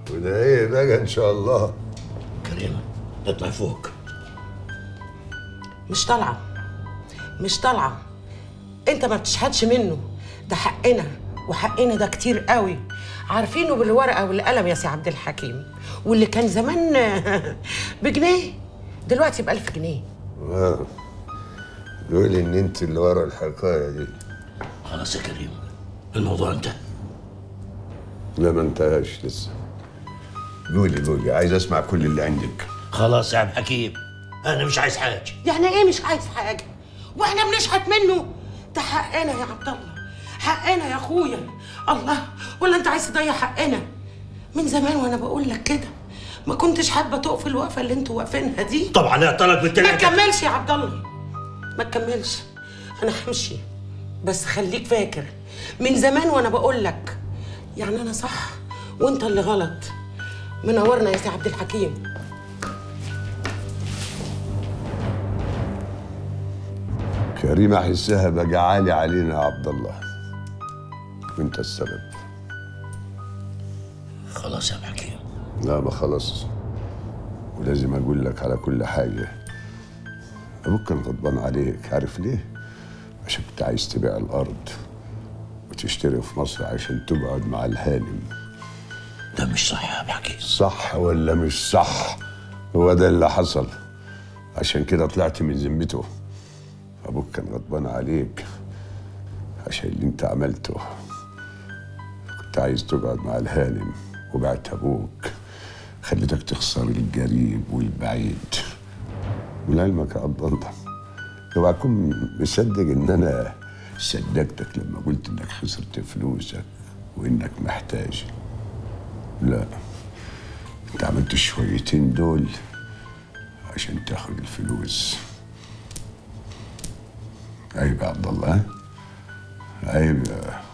وده ايه بقى ان شاء الله كريمه اطلع فوق مش طالعه مش طالعه انت ما بتشحتش منه ده حقنا وحقنا ده كتير قوي عارفينه بالورقه والقلم يا سي عبد الحكيم واللي كان زمان بجنيه دلوقتي ب 1000 جنيه آه. قولي ان انت اللي ورا الحكايه دي خلاص يا كريم الموضوع انتهى لا ما انتهاش لسه قولي قولي عايز اسمع كل اللي عندك خلاص يا عبد الحكيم انا مش عايز حاجه يعني ايه مش عايز حاجه واحنا بنشحت منه ده حقنا يا عبد الله حقنا يا اخويا الله ولا انت عايز تضيع حقنا من زمان وانا بقول لك كده ما كنتش حابه تقف الوقفه اللي انتوا واقفينها دي طبعا لا طلب ما بالتاني تكملش يا عبد الله ما تكملش انا همشي بس خليك فاكر من زمان وانا بقول لك يعني انا صح وانت اللي غلط منورنا يا سي عبد الحكيم كريم احسها بقى عالي علينا يا عبد الله وانت السبب خلاص يا عبد الحكيم لا ما خلاص ولازم اقول لك على كل حاجه ابوك كان غضبان عليك عارف ليه عشان كنت عايز تبيع الارض وتشتري في مصر عشان تقعد مع الهانم ده مش صح يا عبد الحكيم صح ولا مش صح هو ده اللي حصل عشان كده طلعت من ذمته ابوك كان غضبان عليك عشان اللي انت عملته كنت عايز تقعد مع الهانم وبعت ابوك خليتك تخسر القريب والبعيد ولعلمك يا عبد الله اوعى اكون مصدق ان انا صدقتك لما قلت انك خسرت فلوسك وانك محتاج لا انت عملت الشويتين دول عشان تاخد الفلوس عيب يا عبد الله ها؟ عيب يا